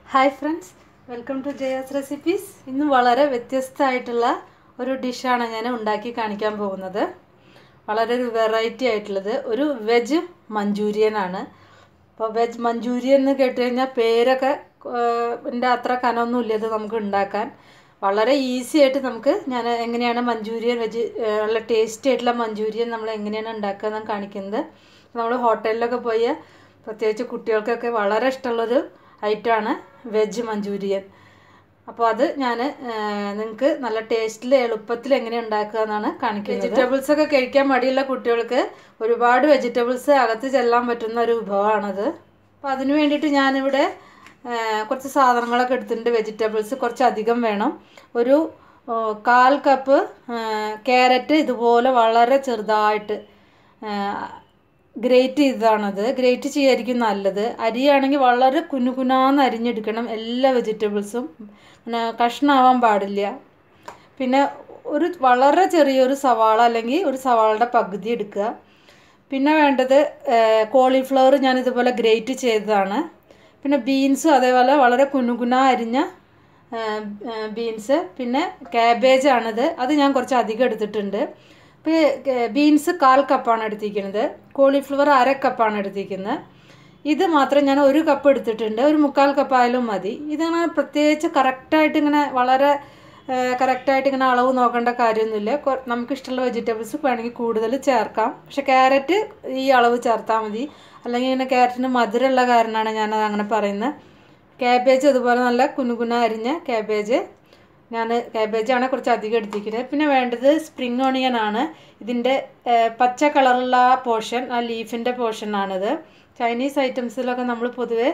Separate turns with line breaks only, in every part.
hi friends welcome to Jaya's recipes ഇന്ന് വളരെ വ്യത്യസ്തമായിട്ടുള്ള ഒരു ഡിഷാണ് ഞാൻ ഉണ്ടാക്കി കാണിക്കാൻ പോകുന്നത് വളരെ ഒരു വെറൈറ്റി ആയിട്ടുള്ളത് ഒരു വെജ് മഞ്ചൂരിയൻ ആണ് അപ്പോൾ വെജ് മഞ്ചൂരിയൻ എന്ന് കേട്ട് കഴിഞ്ഞാൽ പേരൊക്കെ എൻ്റെ അത്ര കനമൊന്നും ഇല്ല ഇത് നമുക്ക് ഉണ്ടാക്കാൻ വളരെ ഈസി ആയിട്ട് നമുക്ക് ഞാൻ എങ്ങനെയാണ് മഞ്ചൂരിയൻ വെജ് നല്ല ടേസ്റ്റി ആയിട്ടുള്ള മഞ്ചൂരിയൻ നമ്മൾ എങ്ങനെയാണ് ഉണ്ടാക്കുക എന്നാണ് കാണിക്കുന്നത് നമ്മൾ ഹോട്ടലിലൊക്കെ പോയി പ്രത്യേകിച്ച് കുട്ടികൾക്കൊക്കെ വളരെ ഇഷ്ടമുള്ളൊരു ഐറ്റമാണ് വെജ് മഞ്ചൂരിയൻ അപ്പോൾ അത് ഞാൻ നിങ്ങൾക്ക് നല്ല ടേസ്റ്റിൽ എളുപ്പത്തിൽ എങ്ങനെ ഉണ്ടാക്കുക എന്നാണ് കാണിക്കുന്നത് വെജിറ്റബിൾസ് ഒക്കെ കഴിക്കാൻ മടിയുള്ള കുട്ടികൾക്ക് ഒരുപാട് വെജിറ്റബിൾസ് അകത്ത് ചെല്ലാൻ പറ്റുന്ന ഒരു വിഭവമാണത് അപ്പോൾ അതിന് വേണ്ടിയിട്ട് ഞാനിവിടെ കുറച്ച് സാധനങ്ങളൊക്കെ എടുത്തിട്ടുണ്ട് വെജിറ്റബിൾസ് കുറച്ച് അധികം വേണം ഒരു കാൽ കപ്പ് ക്യാരറ്റ് ഇതുപോലെ വളരെ ചെറുതായിട്ട് ഗ്രേറ്റ് ചെയ്തതാണത് ഗ്രേറ്റ് ചെയ്യായിരിക്കും നല്ലത് അരിയാണെങ്കിൽ വളരെ കുനുകുനാന്ന് അരിഞ്ഞെടുക്കണം എല്ലാ വെജിറ്റബിൾസും പിന്നെ കഷ്ണമാവാൻ പാടില്ല പിന്നെ ഒരു വളരെ ചെറിയൊരു സവാള അല്ലെങ്കിൽ ഒരു സവാളയുടെ പകുതി എടുക്കുക പിന്നെ വേണ്ടത് കോളിഫ്ലവർ ഞാൻ ഇതുപോലെ ഗ്രേറ്റ് ചെയ്തതാണ് പിന്നെ ബീൻസും അതേപോലെ വളരെ കുനുകുന അരിഞ്ഞ ബീൻസ് പിന്നെ ക്യാബേജാണിത് അത് ഞാൻ കുറച്ച് അധികം എടുത്തിട്ടുണ്ട് ഇപ്പോൾ ബീൻസ് കാൽ കപ്പാണ് എടുത്തിരിക്കുന്നത് കോളിഫ്ലവർ അര കപ്പാണ് എടുത്തിരിക്കുന്നത് ഇത് മാത്രം ഞാൻ ഒരു കപ്പ് എടുത്തിട്ടുണ്ട് ഒരു മുക്കാൽ കപ്പായാലും മതി ഇതങ്ങനെ പ്രത്യേകിച്ച് കറക്റ്റായിട്ട് ഇങ്ങനെ വളരെ കറക്റ്റായിട്ട് ഇങ്ങനെ അളവ് നോക്കേണ്ട കാര്യമൊന്നുമില്ല നമുക്കിഷ്ടമുള്ള വെജിറ്റബിൾസ് വേണമെങ്കിൽ കൂടുതൽ ചേർക്കാം പക്ഷെ ക്യാരറ്റ് ഈ അളവ് ചേർത്താൽ മതി അല്ലെങ്കിൽ ഇങ്ങനെ ക്യാരറ്റിന് മധുരമുള്ള കാരണമാണ് ഞാനത് അങ്ങനെ പറയുന്നത് ക്യാബേജ് അതുപോലെ നല്ല കുനുകുന അരിഞ്ഞ ക്യാബേജ് ഞാൻ ക്യാബേജാണ് കുറച്ച് അധികം എടുത്തിരിക്കുന്നത് പിന്നെ വേണ്ടത് സ്പ്രിങ് ഓണിയൻ ആണ് ഇതിൻ്റെ പച്ച കളറുള്ള ആ പോർഷൻ ആ ലീഫിൻ്റെ പോർഷനാണിത് ചൈനീസ് ഐറ്റംസിലൊക്കെ നമ്മൾ പൊതുവെ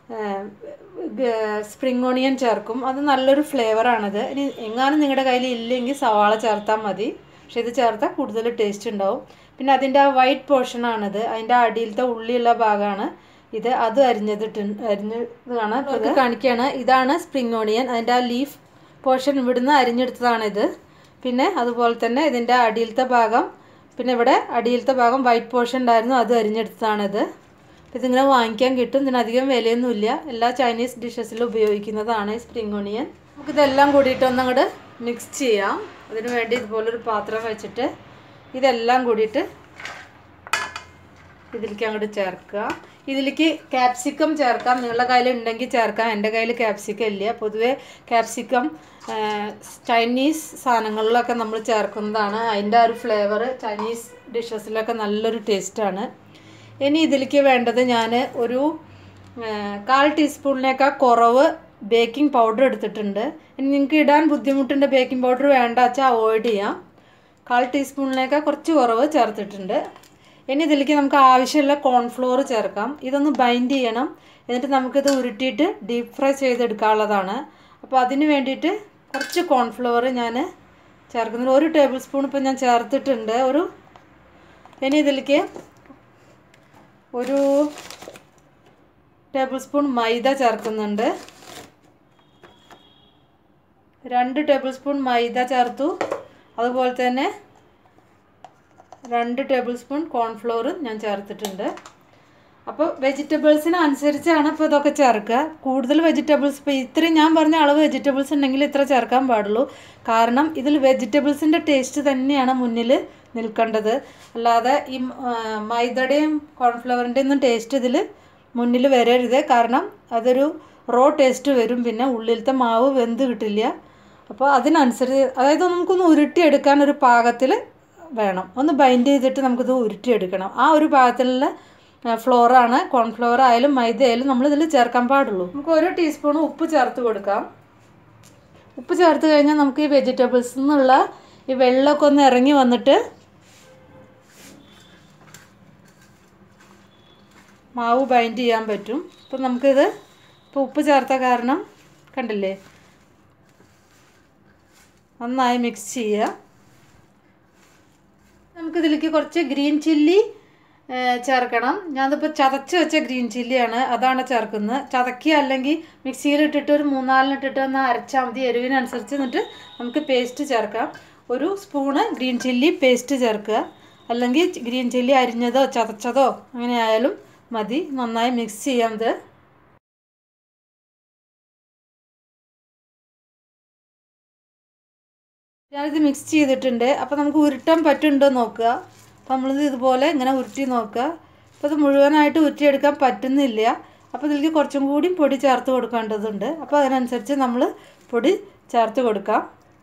സ്പ്രിങ് ഓണിയൻ ചേർക്കും അത് നല്ലൊരു ഫ്ലേവറാണിത് ഇനി എങ്ങാനും നിങ്ങളുടെ കയ്യിൽ ഇല്ലെങ്കിൽ സവാള ചേർത്താൽ മതി പക്ഷേ ഇത് ചേർത്താൽ കൂടുതൽ ടേസ്റ്റ് ഉണ്ടാവും പിന്നെ അതിൻ്റെ ആ വൈറ്റ് പോർഷനാണിത് അതിൻ്റെ അടിയിലത്തെ ഉള്ളിയുള്ള ഭാഗമാണ് ഇത് അത് അരിഞ്ഞതിട്ട് അരിഞ്ഞതാണ് ഇത് കാണിക്കുകയാണ് ഇതാണ് സ്പ്രിങ് ഓണിയൻ അതിൻ്റെ ആ ലീഫ് പോർഷൻ ഇവിടുന്ന് അരിഞ്ഞെടുത്തതാണിത് പിന്നെ അതുപോലെ തന്നെ ഇതിൻ്റെ അടിയിലത്തെ ഭാഗം പിന്നെ ഇവിടെ അടിയിലത്തെ ഭാഗം വൈറ്റ് പോർഷൻ ഉണ്ടായിരുന്നു അത് അരിഞ്ഞെടുത്തതാണിത് ഇതിങ്ങനെ വാങ്ങിക്കാൻ കിട്ടും ഇതിനധികം വിലയൊന്നുമില്ല എല്ലാ ചൈനീസ് ഡിഷസിലും ഉപയോഗിക്കുന്നതാണ് ഈ സ്പ്രിങ് ഓണിയൻ നമുക്കിതെല്ലാം കൂടിയിട്ട് ഒന്നങ്ങോട്ട് മിക്സ് ചെയ്യാം അതിന് വേണ്ടി ഇതുപോലൊരു പാത്രം വെച്ചിട്ട് ഇതെല്ലാം കൂടിയിട്ട് ഇതിലേക്ക് അങ്ങോട്ട് ചേർക്കുക ഇതിലേക്ക് ക്യാപ്സിക്കം ചേർക്കാം നിങ്ങളുടെ കയ്യിൽ ഉണ്ടെങ്കിൽ ചേർക്കാം എൻ്റെ കയ്യിൽ ക്യാപ്സിക്കം ഇല്ല പൊതുവേ ക്യാപ്സിക്കം ചൈനീസ് സാധനങ്ങളിലൊക്കെ നമ്മൾ ചേർക്കുന്നതാണ് അതിൻ്റെ ഒരു ഫ്ലേവർ ചൈനീസ് ഡിഷസിലൊക്കെ നല്ലൊരു ടേസ്റ്റാണ് ഇനി ഇതിലേക്ക് വേണ്ടത് ഞാൻ ഒരു കാൽ ടീസ്പൂണിനേക്കാൾ കുറവ് ബേക്കിംഗ് പൗഡർ എടുത്തിട്ടുണ്ട് ഇനി നിങ്ങൾക്ക് ഇടാൻ ബുദ്ധിമുട്ടുണ്ട് ബേക്കിംഗ് പൗഡർ വേണ്ട വെച്ചാൽ അവോയ്ഡ് ചെയ്യാം കാൽ ടീസ്പൂണിനേക്കാൾ കുറച്ച് കുറവ് ചേർത്തിട്ടുണ്ട് ഇനി ഇതിലേക്ക് നമുക്ക് ആവശ്യമുള്ള കോൺഫ്ലോർ ചേർക്കാം ഇതൊന്ന് ബൈൻഡ് ചെയ്യണം എന്നിട്ട് നമുക്കിത് ഉരുട്ടിയിട്ട് ഡീപ്പ് ഫ്രൈ ചെയ്തെടുക്കാനുള്ളതാണ് അപ്പോൾ അതിന് വേണ്ടിയിട്ട് കുറച്ച് കോൺഫ്ലവർ ഞാൻ ചേർക്കുന്നുണ്ട് ഒരു ടേബിൾ സ്പൂൺ ഇപ്പോൾ ഞാൻ ചേർത്തിട്ടുണ്ട് ഒരു ഇനി ഇതിലേക്ക് ഒരു ടേബിൾ സ്പൂൺ മൈദ ചേർക്കുന്നുണ്ട് രണ്ട് ടേബിൾ സ്പൂൺ മൈദ ചേർത്തു അതുപോലെ തന്നെ രണ്ട് ടേബിൾ സ്പൂൺ കോൺഫ്ലോർ ഞാൻ ചേർത്തിട്ടുണ്ട് അപ്പോൾ വെജിറ്റബിൾസിന് അനുസരിച്ചാണ് ഇപ്പോൾ ഇതൊക്കെ ചേർക്കുക കൂടുതൽ വെജിറ്റബിൾസ് ഇപ്പോൾ ഇത്രയും ഞാൻ പറഞ്ഞ അളവ് വെജിറ്റബിൾസ് ഉണ്ടെങ്കിൽ ഇത്ര ചേർക്കാൻ പാടുള്ളൂ കാരണം ഇതിൽ വെജിറ്റബിൾസിൻ്റെ ടേസ്റ്റ് തന്നെയാണ് മുന്നിൽ നിൽക്കേണ്ടത് അല്ലാതെ ഈ മൈദയുടെയും കോൺഫ്ലവറിൻ്റെയും ഒന്നും ടേസ്റ്റ് ഇതിൽ മുന്നിൽ വരരുത് കാരണം അതൊരു റോ ടേസ്റ്റ് വരും പിന്നെ ഉള്ളിലത്തെ മാവ് വെന്ത് കിട്ടില്ല അപ്പോൾ അതിനനുസരിച്ച് അതായത് നമുക്കൊന്ന് ഉരുട്ടിയെടുക്കാൻ ഒരു പാകത്തിൽ വേണം ഒന്ന് ബൈൻഡ് ചെയ്തിട്ട് നമുക്കിത് ഉരുട്ടിയെടുക്കണം ആ ഒരു പാകത്തിലുള്ള ഫ്ലോറാണ് കോൺഫ്ലവർ ആയാലും മൈദ ആയാലും നമ്മൾ ഇതിൽ ചേർക്കാൻ പാടുള്ളൂ നമുക്ക് ഒരു ടീസ്പൂൺ ഉപ്പ് ചേർത്ത് കൊടുക്കാം ഉപ്പ് ചേർത്ത് കഴിഞ്ഞാൽ നമുക്ക് ഈ വെജിറ്റബിൾസിൽ നിന്നുള്ള ഈ വെള്ളമൊക്കെ ഒന്ന് ഇറങ്ങി വന്നിട്ട് മാവ് ബൈൻഡ് ചെയ്യാൻ പറ്റും അപ്പം നമുക്കിത് ഇപ്പോൾ ഉപ്പ് ചേർത്ത കാരണം കണ്ടില്ലേ നന്നായി മിക്സ് ചെയ്യുക നമുക്കിതിലേക്ക് കുറച്ച് ഗ്രീൻ ചില്ലി ചേർക്കണം ഞാനിപ്പോൾ ചതച്ച് വെച്ച ഗ്രീൻ ചില്ലിയാണ് അതാണ് ചേർക്കുന്നത് ചതക്കുക അല്ലെങ്കിൽ മിക്സിയിൽ ഇട്ടിട്ട് ഒരു മൂന്നാലിനിട്ടിട്ട് ഒന്ന് അരച്ചാൽ മതി എരിവിനനുസരിച്ച് എന്നിട്ട് നമുക്ക് പേസ്റ്റ് ചേർക്കാം ഒരു സ്പൂണ് ഗ്രീൻ ചില്ലി പേസ്റ്റ് ചേർക്കുക അല്ലെങ്കിൽ ഗ്രീൻ ചില്ലി അരിഞ്ഞതോ ചതച്ചതോ അങ്ങനെ ആയാലും മതി നന്നായി മിക്സ് ചെയ്യാം ഇത് ഞാനിത് മിക്സ് ചെയ്തിട്ടുണ്ട് അപ്പോൾ നമുക്ക് ഉരുട്ടാൻ പറ്റുന്നുണ്ടോ നോക്കുക അപ്പോൾ നമ്മളിത് ഇതുപോലെ ഇങ്ങനെ ഉരുട്ടി നോക്കുക അപ്പോൾ ഇത് മുഴുവനായിട്ട് ഉരുട്ടിയെടുക്കാൻ പറ്റുന്നില്ല അപ്പോൾ ഇതിലേക്ക് കുറച്ചും കൂടി പൊടി ചേർത്ത് കൊടുക്കേണ്ടതുണ്ട് അപ്പോൾ അതിനനുസരിച്ച് നമ്മൾ പൊടി ചേർത്ത് കൊടുക്കാം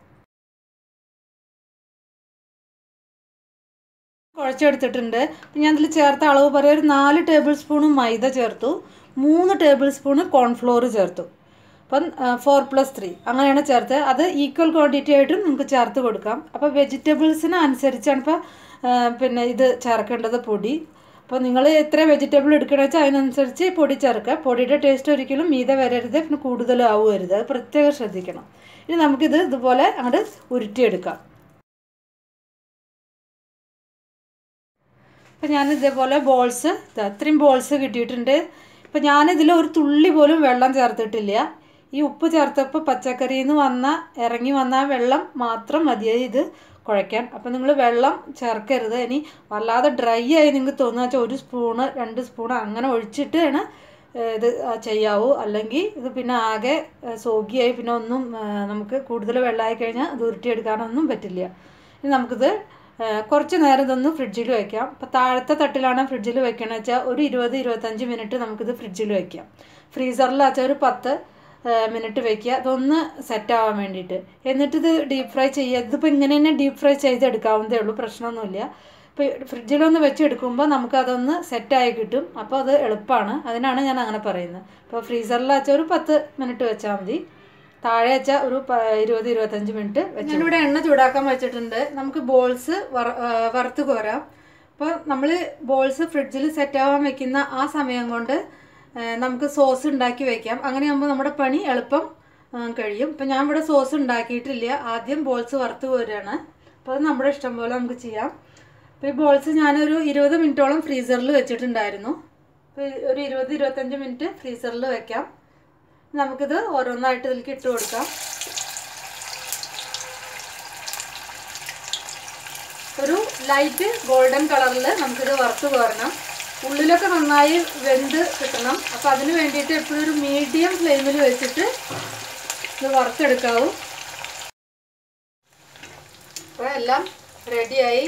കുഴച്ചെടുത്തിട്ടുണ്ട് അപ്പം ഞാൻ ഇതിൽ ചേർത്ത അളവ് പറയാം ഒരു നാല് ടേബിൾ സ്പൂണ് മൈദ ചേർത്തു മൂന്ന് ടേബിൾ സ്പൂണ് കോൺഫ്ലോർ ചേർത്തു അപ്പം ഫോർ പ്ലസ് ത്രീ അങ്ങനെയാണ് ചേർത്ത് അത് ഈക്വൽ ക്വാണ്ടിറ്റി ആയിട്ടും നിങ്ങൾക്ക് ചേർത്ത് കൊടുക്കാം അപ്പോൾ വെജിറ്റബിൾസിന് അനുസരിച്ചാണ് ഇപ്പോൾ പിന്നെ ഇത് ചേർക്കേണ്ടത് പൊടി അപ്പോൾ നിങ്ങൾ എത്ര വെജിറ്റബിൾ എടുക്കണമെന്ന് വെച്ചാൽ അതിനനുസരിച്ച് പൊടി ചേർക്കുക പൊടിയുടെ ടേസ്റ്റ് ഒരിക്കലും മീത വരരുത് പിന്നെ കൂടുതലും ആവുമരുത് അത് പ്രത്യേകം ശ്രദ്ധിക്കണം ഇനി നമുക്കിത് ഇതുപോലെ അങ്ങോട്ട് ഉരുട്ടിയെടുക്കാം അപ്പം ഞാൻ ഇതേപോലെ ബോൾസ് അത്രയും ബോൾസ് കിട്ടിയിട്ടുണ്ട് ഇപ്പം ഞാനിതിൽ ഒരു തുള്ളി പോലും വെള്ളം ചേർത്തിട്ടില്ല ഈ ഉപ്പ് ചേർത്തപ്പോൾ പച്ചക്കറിയിൽ നിന്ന് വന്ന ഇറങ്ങി വന്ന ആ വെള്ളം മാത്രം മതിയായി ഇത് കുഴയ്ക്കാൻ അപ്പം നിങ്ങൾ വെള്ളം ചേർക്കരുത് ഇനി വല്ലാതെ ഡ്രൈ ആയി നിങ്ങൾക്ക് തോന്നുക വെച്ചാൽ ഒരു സ്പൂണ് രണ്ട് സ്പൂൺ അങ്ങനെ ഒഴിച്ചിട്ടാണ് ഇത് ചെയ്യാവൂ അല്ലെങ്കിൽ ഇത് പിന്നെ ആകെ സോഗിയായി പിന്നെ ഒന്നും നമുക്ക് കൂടുതൽ വെള്ളമായി കഴിഞ്ഞാൽ അത് ഉരുട്ടിയെടുക്കാനൊന്നും പറ്റില്ല ഇനി നമുക്കിത് കുറച്ച് നേരം ഇതൊന്ന് ഫ്രിഡ്ജിൽ വെക്കാം അപ്പോൾ താഴത്തെ തട്ടിലാണ് ഫ്രിഡ്ജിൽ വെക്കണമെന്ന് വെച്ചാൽ ഒരു ഇരുപത് ഇരുപത്തഞ്ച് മിനിറ്റ് നമുക്കിത് ഫ്രിഡ്ജിൽ വെക്കാം ഫ്രീസറിൽ വെച്ചാൽ ഒരു പത്ത് മിനിറ്റ് വെക്കുക അതൊന്ന് സെറ്റ് ആവാൻ വേണ്ടിയിട്ട് എന്നിട്ട് ഇത് ഡീപ്പ് ഫ്രൈ ചെയ്യുക ഇതിപ്പോൾ ഇങ്ങനെ തന്നെ ഡീപ്പ് ഫ്രൈ ചെയ്തെടുക്കാവുന്നതേ ഉള്ളൂ പ്രശ്നമൊന്നുമില്ല ഇപ്പോൾ ഫ്രിഡ്ജിലൊന്ന് വെച്ചെടുക്കുമ്പോൾ നമുക്കതൊന്ന് സെറ്റായി കിട്ടും അപ്പോൾ അത് എളുപ്പമാണ് അതിനാണ് ഞാൻ അങ്ങനെ പറയുന്നത് ഇപ്പോൾ ഫ്രീസറിൽ വെച്ചാൽ ഒരു പത്ത് മിനിറ്റ് വെച്ചാൽ മതി താഴെ വെച്ചാൽ ഒരു ഇരുപത് ഇരുപത്തഞ്ച് മിനിറ്റ് ഞാനിവിടെ എണ്ണ ചൂടാക്കാൻ വെച്ചിട്ടുണ്ട് നമുക്ക് ബോൾസ് വറ വറുത്ത് കോരാം അപ്പോൾ നമ്മൾ ബോൾസ് ഫ്രിഡ്ജിൽ സെറ്റ് ആവാൻ വെക്കുന്ന ആ സമയം കൊണ്ട് നമുക്ക് സോസ് ഉണ്ടാക്കി വെക്കാം അങ്ങനെയാകുമ്പോൾ നമ്മുടെ പണി എളുപ്പം കഴിയും ഇപ്പം ഞാൻ ഇവിടെ സോസ് ഉണ്ടാക്കിയിട്ടില്ല ആദ്യം ബോൾസ് വറുത്ത് കോരുകയാണ് അപ്പോൾ അത് നമ്മുടെ ഇഷ്ടം പോലെ നമുക്ക് ചെയ്യാം അപ്പോൾ ഈ ബോൾസ് ഞാനൊരു ഇരുപത് മിനിറ്റോളം ഫ്രീസറിൽ വെച്ചിട്ടുണ്ടായിരുന്നു അപ്പോൾ ഒരു ഇരുപത് ഇരുപത്തഞ്ച് മിനിറ്റ് ഫ്രീസറിൽ വെക്കാം നമുക്കിത് ഓരോന്നായിട്ട് ഇതിലേക്ക് ഇട്ട് കൊടുക്കാം ഒരു ലൈറ്റ് ഗോൾഡൻ കളറിൽ നമുക്കിത് വറുത്ത് കോരണം ഉള്ളിലൊക്കെ നന്നായി വെന്ത് കിട്ടണം അപ്പോൾ അതിന് വേണ്ടിയിട്ട് എപ്പോഴും ഒരു മീഡിയം ഫ്ലെയിമിൽ വെച്ചിട്ട് ഇത് വറുത്തെടുക്കാവൂ അപ്പോൾ എല്ലാം റെഡിയായി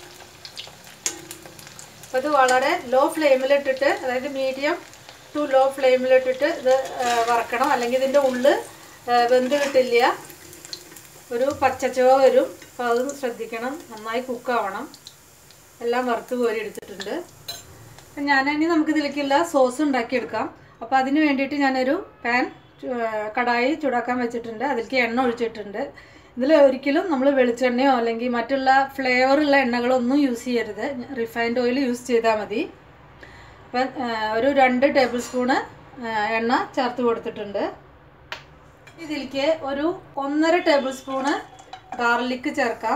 അപ്പോൾ ഇത് വളരെ ലോ ഫ്ലെയിമിലിട്ടിട്ട് അതായത് മീഡിയം ടു ലോ ഫ്ലെയിമിലിട്ടിട്ട് ഇത് വറക്കണം അല്ലെങ്കിൽ ഇതിൻ്റെ ഉള്ളിൽ വെന്ത് കിട്ടില്ല ഒരു പച്ചച്ചുവ വരും അപ്പോൾ അതും ശ്രദ്ധിക്കണം നന്നായി കുക്കാവണം എല്ലാം വറുത്ത് കോരി എടുത്തിട്ടുണ്ട് ഞാനിനി നമുക്ക് ഇതിലേക്കുള്ള സോസ് ഉണ്ടാക്കിയെടുക്കാം അപ്പോൾ അതിന് വേണ്ടിയിട്ട് ഞാനൊരു പാൻ കടായി ചൂടാക്കാൻ വെച്ചിട്ടുണ്ട് അതിലേക്ക് എണ്ണ ഒഴിച്ചിട്ടുണ്ട് ഇതിൽ ഒരിക്കലും നമ്മൾ വെളിച്ചെണ്ണയോ അല്ലെങ്കിൽ മറ്റുള്ള ഫ്ലേവറുള്ള എണ്ണകളൊന്നും യൂസ് ചെയ്യരുത് റിഫൈൻഡ് ഓയിൽ യൂസ് ചെയ്താൽ മതി അപ്പം ഒരു രണ്ട് ടേബിൾ സ്പൂണ് എണ്ണ ചേർത്ത് കൊടുത്തിട്ടുണ്ട് ഇതിലേക്ക് ഒരു ഒന്നര ടേബിൾ സ്പൂണ് ഗാർലിക്ക് ചേർക്കാം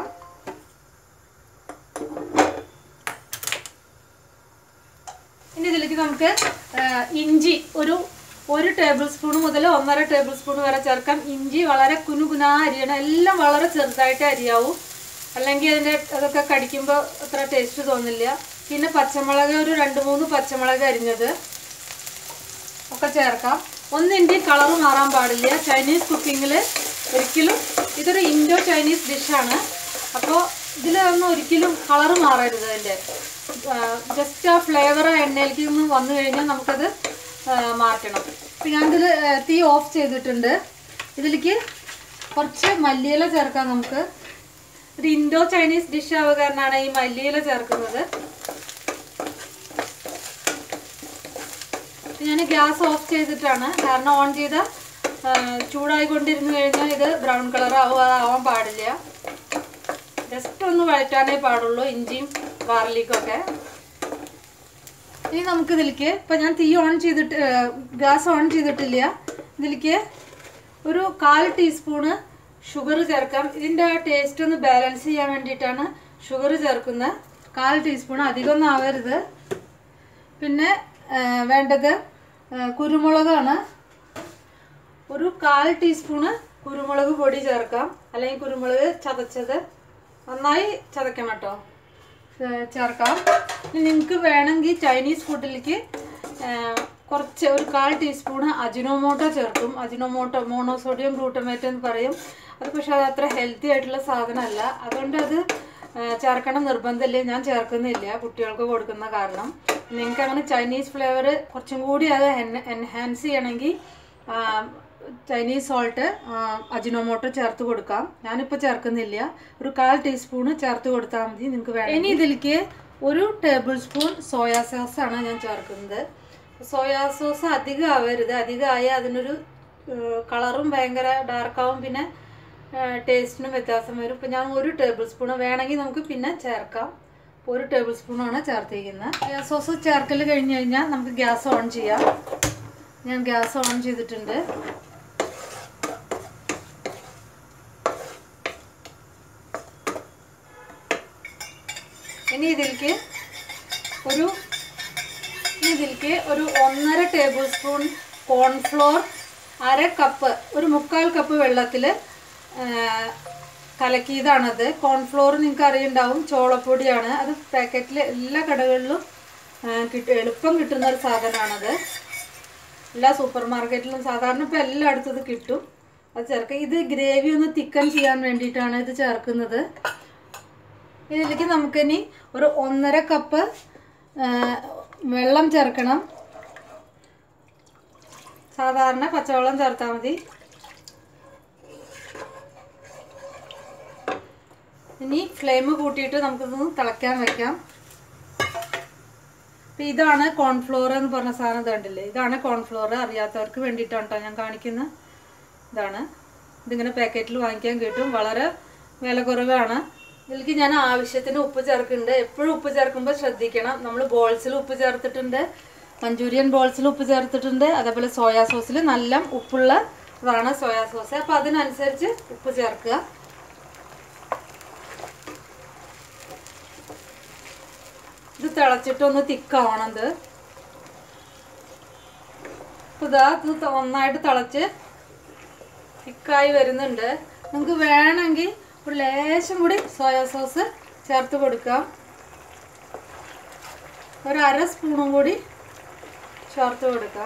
ഇനി ഇതിലേക്ക് നമുക്ക് ഇഞ്ചി ഒരു ഒരു ടേബിൾ സ്പൂൺ മുതൽ ഒന്നര ടേബിൾ സ്പൂൺ വരെ ചേർക്കാം ഇഞ്ചി വളരെ കുനുകുനാ അരിയണം എല്ലാം വളരെ ചെറുതായിട്ട് അരിയാവും അല്ലെങ്കിൽ അതിൻ്റെ അതൊക്കെ കടിക്കുമ്പോൾ അത്ര ടേസ്റ്റ് തോന്നില്ല പിന്നെ പച്ചമുളക് ഒരു രണ്ട് മൂന്ന് പച്ചമുളക് അരിഞ്ഞത് ഒക്കെ ചേർക്കാം ഒന്നിൻ്റെ കളർ മാറാൻ പാടില്ല ചൈനീസ് കുക്കിങ്ങിൽ ഒരിക്കലും ഇതൊരു ഇൻഡോ ചൈനീസ് ഡിഷാണ് അപ്പോൾ ഇതിലൊന്നും ഒരിക്കലും കളർ മാറരുത് അതിൻ്റെ ജസ്റ്റ് ആ ഫ്ലേവർ എണ്ണയിലേക്ക് നിന്ന് വന്നു കഴിഞ്ഞാൽ നമുക്കത് മാറ്റണം അപ്പം ഞാനിതിൽ തീ ഓഫ് ചെയ്തിട്ടുണ്ട് ഇതിലേക്ക് കുറച്ച് മല്ലിയില ചേർക്കാം നമുക്ക് ഒരു ഇൻഡോ ചൈനീസ് ഡിഷ് ആവുക കാരണമാണ് ഈ മല്ലിയില ചേർക്കുന്നത് ഞാൻ ഗ്യാസ് ഓഫ് ചെയ്തിട്ടാണ് കാരണം ഓൺ ചെയ്ത ചൂടായിക്കൊണ്ടിരുന്നു കഴിഞ്ഞാൽ ഇത് ബ്രൗൺ കളർ ആവും അതാവാൻ പാടില്ല ജസ്റ്റ് ഒന്ന് വഴറ്റാനേ പാടുള്ളൂ ഇഞ്ചിയും ഗാർലിക്കും ഒക്കെ ഇനി നമുക്ക് ഇതിലേക്ക് ഇപ്പം ഞാൻ തീ ഓൺ ചെയ്തിട്ട് ഗ്യാസ് ഓൺ ചെയ്തിട്ടില്ല ഇതിലേക്ക് ഒരു കാൽ ടീസ്പൂണ് ഷുഗർ ചേർക്കാം ഇതിൻ്റെ ആ ടേസ്റ്റ് ഒന്ന് ബാലൻസ് ചെയ്യാൻ വേണ്ടിയിട്ടാണ് ഷുഗർ ചേർക്കുന്നത് കാൽ ടീസ്പൂൺ അധികമൊന്നും ആവരുത് പിന്നെ വേണ്ടത് കുരുമുളകാണ് ഒരു കാൽ ടീസ്പൂണ് കുരുമുളക് പൊടി ചേർക്കാം അല്ലെങ്കിൽ കുരുമുളക് ചതച്ചത് നന്നായി ചതക്കണം കേട്ടോ ചേർക്കാം ഇനി നിങ്ങൾക്ക് വേണമെങ്കിൽ ചൈനീസ് ഫുഡിലേക്ക് കുറച്ച് ഒരു കാൽ ടീസ്പൂണ് അജിനോമോട്ടോ ചേർക്കും അജിനോമോട്ടോ മോണോസോഡിയം ഗ്ലൂട്ടമേറ്റ് എന്ന് പറയും അത് പക്ഷെ അത് അത്ര ഹെൽത്തി ആയിട്ടുള്ള സാധനമല്ല അതുകൊണ്ട് അത് ആ, ചേർക്കണം നിർബന്ധമില്ല ഞാൻ ചേർക്കുന്നില്ല കുട്ടികൾക്ക് കൊടുക്കുന്ന കാരണം നിങ്ങൾക്ക് അങ്ങനെ ചൈനീസ് ഫ്ലേവർ കുറച്ചും കൂടി അത് എൻഹാൻസ് ചെയ്യണമെങ്കിൽ ആ, ചൈനീസ് സോൾട്ട് അജിനോമോട്ടോ ചേർത്ത് കൊടുക്കാം ഞാനിപ്പോൾ ചേർക്കുന്നില്ല ഒരു കാൽ ടീസ്പൂണ് ചേർത്ത് കൊടുത്താൽ മതി നിങ്ങൾക്ക് വേണം ഇനി ഇതിലേക്ക് ഒരു ടേബിൾ സ്പൂൺ സോയാ സോസ് ആണ് ഞാൻ ചേർക്കുന്നത് സോയാ സോസ് അധികം ആവരുത് അധികമായാൽ അതിനൊരു കളറും ഭയങ്കര ഡാർക്കാവും പിന്നെ ടേസ്റ്റിനും വ്യത്യാസം വരും ഇപ്പം ഞാൻ ഒരു ടേബിൾ സ്പൂൺ വേണമെങ്കിൽ നമുക്ക് പിന്നെ ചേർക്കാം ഒരു ടേബിൾ സ്പൂണാണ് ചേർത്തിരിക്കുന്നത് സോയാ സോസ് ചേർക്കൽ കഴിഞ്ഞ് കഴിഞ്ഞാൽ നമുക്ക് ഗ്യാസ് ഓൺ ചെയ്യാം ഞാൻ ഗ്യാസ് ഓൺ ചെയ്തിട്ടുണ്ട് ഇനി ഇതിലേക്ക് ഒരു ഇനി ഇതിലേക്ക് ഒരു ഒന്നര ടേബിൾ സ്പൂൺ കോൺഫ്ലോർ അര കപ്പ് ഒരു മുക്കാൽ കപ്പ് വെള്ളത്തിൽ കലക്കിയതാണത് കോൺഫ്ലോർ നിങ്ങൾക്ക് അറിയുണ്ടാവും ചോളപ്പൊടിയാണ് അത് പാക്കറ്റിൽ എല്ലാ കടകളിലും ആ, കിട്ടും എളുപ്പം കിട്ടുന്ന ഒരു സാധനമാണത് എല്ലാ സൂപ്പർ മാർക്കറ്റിലും സാധാരണ ഇപ്പോൾ എല്ലായിടത്തും ഇത് കിട്ടും അത് ചേർക്കുക ഇത് ഗ്രേവി ഒന്ന് തിക്കൻ ചെയ്യാൻ വേണ്ടിയിട്ടാണ് ഇത് ചേർക്കുന്നത് ഇതിലേക്ക് നമുക്കിനി ഒരു ഒന്നര കപ്പ് ആ, വെള്ളം ചേർക്കണം സാധാരണ പച്ചവെള്ളം ചേർത്താൽ മതി ഇനി ഫ്ലെയിം കൂട്ടിയിട്ട് നമുക്കിതൊന്ന് തിളയ്ക്കാൻ വെക്കാം അപ്പം ഇതാണ് കോൺഫ്ലോർ എന്ന് പറഞ്ഞ സാധനം ഇത് കണ്ടില്ലേ ഇതാണ് കോൺഫ്ലോർ അറിയാത്തവർക്ക് വേണ്ടിയിട്ടാണ് കേട്ടോ ഞാൻ കാണിക്കുന്ന ഇതാണ് ഇതിങ്ങനെ പാക്കറ്റിൽ വാങ്ങിക്കാൻ കിട്ടും വളരെ വില കുറവാണ് ഇതിലേക്ക് ഞാൻ ആവശ്യത്തിന് ഉപ്പ് ചേർക്കുന്നുണ്ട് എപ്പോഴും ഉപ്പ് ചേർക്കുമ്പോൾ ശ്രദ്ധിക്കണം നമ്മൾ ബോൾസിൽ ഉപ്പ് ചേർത്തിട്ടുണ്ട് മഞ്ചൂരിയൻ ബോൾസിൽ ഉപ്പ് ചേർത്തിട്ടുണ്ട് അതേപോലെ സോയാ സോസിൽ നല്ല ഉപ്പുള്ള ഇതാണ് സോയാ സോസ് അപ്പോൾ അതിനനുസരിച്ച് ഉപ്പ് ചേർക്കുക ഇത് തിളച്ചിട്ടൊന്ന് തിക്കാവണം ഇത് ഇപ്പൊ ഇതാ ഇത് ത- നന്നായിട്ട് തിളച്ച് തിക്കായി വരുന്നുണ്ട് നിങ്ങൾക്ക് വേണമെങ്കിൽ ഒരു ലേശം കൂടി സോയാ സോസ് ചേർത്ത് കൊടുക്കാം ഒരു അര സ്പൂണും കൂടി ചേർത്ത് കൊടുക്കാം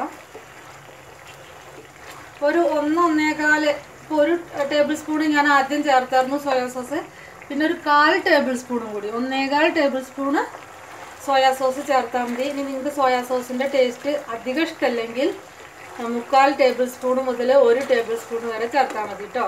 ഒരു ഒന്ന് ഒന്നേകാല് ഇപ്പോൾ ഒരു ടേബിൾ സ്പൂൺ ഞാൻ ആദ്യം ചേർത്തായിരുന്നു സോയാ സോസ് പിന്നെ ഒരു കാൽ ടേബിൾ സ്പൂണും കൂടി ഒന്നേകാൽ ടേബിൾ സ്പൂണ് സോയാ സോസ് ചേർത്താൽ മതി ഇനി നിങ്ങൾക്ക് സോയാ സോസിൻ്റെ ടേസ്റ്റ് അധികം ഇഷ്ടമല്ലെങ്കിൽ ആ, മുക്കാൽ ടേബിൾ സ്പൂൺ മുതൽ ഒരു ടേബിൾ സ്പൂൺ വരെ ചേർത്താൽ മതി കേട്ടോ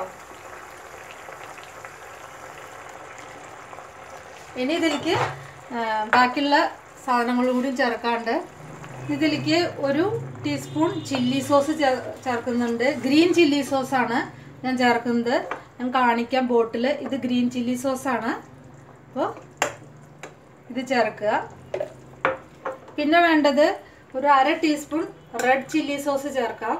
ഇനി ഇതിലേക്ക് ആ, ബാക്കിയുള്ള സാധനങ്ങളും കൂടി ചേർക്കാണ്ട് ഇതിലേക്ക് ഒരു ടീസ്പൂൺ ചില്ലി സോസ് ചേർ- ചേർക്കുന്നുണ്ട് ഗ്രീൻ ചില്ലി സോസാണ് ഞാൻ ചേർക്കുന്നത് ഞാൻ കാണിക്കാം ബോട്ടിൽ ഇത് ഗ്രീൻ ചില്ലി സോസാണ് അപ്പോൾ ഇത് ചേർക്കുക പിന്നെ വേണ്ടത് ഒരു അര ടീസ്പൂൺ റെഡ് ചില്ലി സോസ് ചേർക്കാം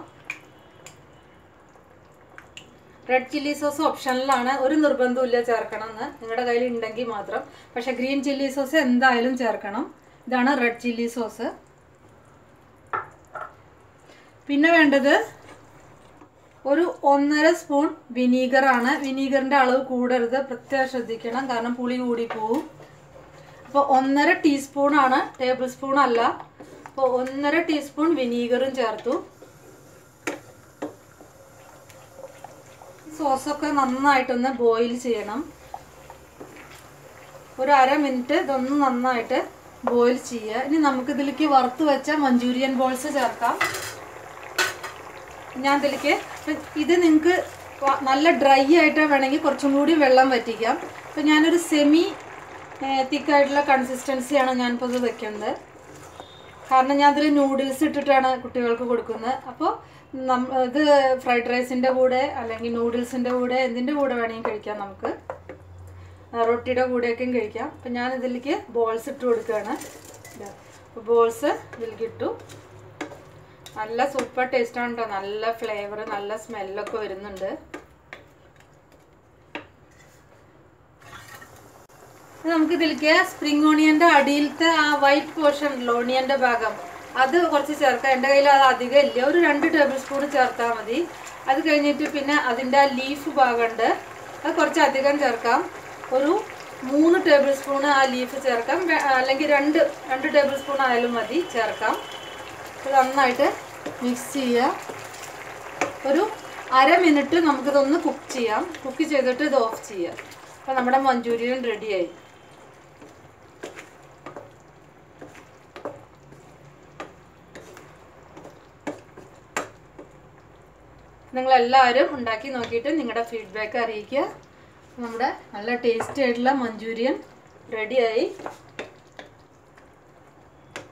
റെഡ് ചില്ലി സോസ് ഓപ്ഷനിലാണ് ഒരു നിർബന്ധമില്ല ചേർക്കണം എന്ന് നിങ്ങളുടെ കയ്യിൽ ഉണ്ടെങ്കിൽ മാത്രം പക്ഷെ ഗ്രീൻ ചില്ലി സോസ് എന്തായാലും ചേർക്കണം ഇതാണ് റെഡ് ചില്ലി സോസ് പിന്നെ വേണ്ടത് ഒരു ഒന്നര സ്പൂൺ വിനീഗറാണ് വിനീഗറിൻ്റെ അളവ് കൂടരുത് പ്രത്യേകം ശ്രദ്ധിക്കണം കാരണം പുളി കൂടി പോവും അപ്പോൾ ഒന്നര ടീസ്പൂണാണ് ടേബിൾ സ്പൂൺ അല്ല അപ്പോൾ ഒന്നര ടീസ്പൂൺ വിനീഗറും ചേർത്തു സോസൊക്കെ നന്നായിട്ടൊന്ന് ബോയിൽ ചെയ്യണം ഒരു അര മിനിറ്റ് ഇതൊന്ന് നന്നായിട്ട് ബോയിൽ ചെയ്യുക ഇനി നമുക്കിതിലേക്ക് വറുത്ത് വെച്ച മഞ്ചൂരിയൻ ബോൾസ് ചേർക്കാം ഞാൻ ഇതിലേക്ക് ഇത് നിങ്ങൾക്ക് നല്ല ഡ്രൈ ആയിട്ട് വേണമെങ്കിൽ കുറച്ചും കൂടി വെള്ളം വറ്റിക്കാം അപ്പോൾ ഞാനൊരു സെമി തിക്കായിട്ടുള്ള കൺസിസ്റ്റൻസിയാണ് ഞാനിപ്പോൾ ഇത് വെക്കുന്നത് കാരണം ഞാൻ അതിൽ നൂഡിൽസ് ഇട്ടിട്ടാണ് കുട്ടികൾക്ക് കൊടുക്കുന്നത് അപ്പോൾ നമ്മ ഇത് ഫ്രൈഡ് റൈസിൻ്റെ കൂടെ അല്ലെങ്കിൽ നൂഡിൽസിൻ്റെ കൂടെ എന്തിൻ്റെ കൂടെ വേണമെങ്കിൽ കഴിക്കാം നമുക്ക് ആ, റൊട്ടിയുടെ കൂടെയൊക്കെയും കഴിക്കാം അപ്പം ഞാൻ ഇതിലേക്ക് ബോൾസ് ഇട്ട് കൊടുക്കുകയാണ് ബോൾസ് ഇതിലേക്ക് ഇട്ടു നല്ല സൂപ്പർ ടേസ്റ്റാണ് കേട്ടോ നല്ല ഫ്ലേവർ നല്ല സ്മെല്ലൊക്കെ വരുന്നുണ്ട് ഇനി നമുക്ക് ഇതിലേക്ക് സ്പ്രിംഗ് ഓണിയന്റെ അടിയിലത്തെ ആ വൈറ്റ് പോർഷൻ ഉണ്ടല്ലോ ഓണിയന്റെ ഭാഗം അത് കുറച്ച് ചേർക്കാം എൻ്റെ കയ്യിൽ അത് അധികം ഇല്ല ഒരു രണ്ട് ടേബിൾ സ്പൂൺ ചേർത്താൽ മതി അത് കഴിഞ്ഞിട്ട് പിന്നെ അതിൻ്റെ ആ ലീഫ് ഭാഗമുണ്ട് അത് കുറച്ച് അധികം ചേർക്കാം ഒരു മൂന്ന് ടേബിൾ സ്പൂൺ ആ ലീഫ് ചേർക്കാം വേ- അല്ലെങ്കിൽ രണ്ട് രണ്ട് ടേബിൾ സ്പൂൺ ആയാലും മതി ചേർക്കാം ഇത് നന്നായിട്ട് മിക്സ് ചെയ്യുക ഒരു അര മിനിറ്റ് നമുക്കിതൊന്ന് കുക്ക് ചെയ്യാം കുക്ക് ചെയ്തിട്ട് ഇത് ഓഫ് ചെയ്യാം അപ്പോൾ നമ്മുടെ മഞ്ചൂരിയൻ റെഡിയായി നിങ്ങളെല്ലാവരും ഉണ്ടാക്കി നോക്കിയിട്ട് നിങ്ങളുടെ ഫീഡ്ബാക്ക് അറിയിക്കുക നമ്മുടെ നല്ല ടേസ്റ്റി ആയിട്ടുള്ള മഞ്ചൂരിയൻ റെഡിയായി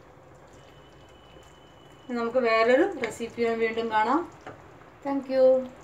നമുക്ക് വേറൊരു റെസിപ്പിയും വീണ്ടും കാണാം താങ്ക്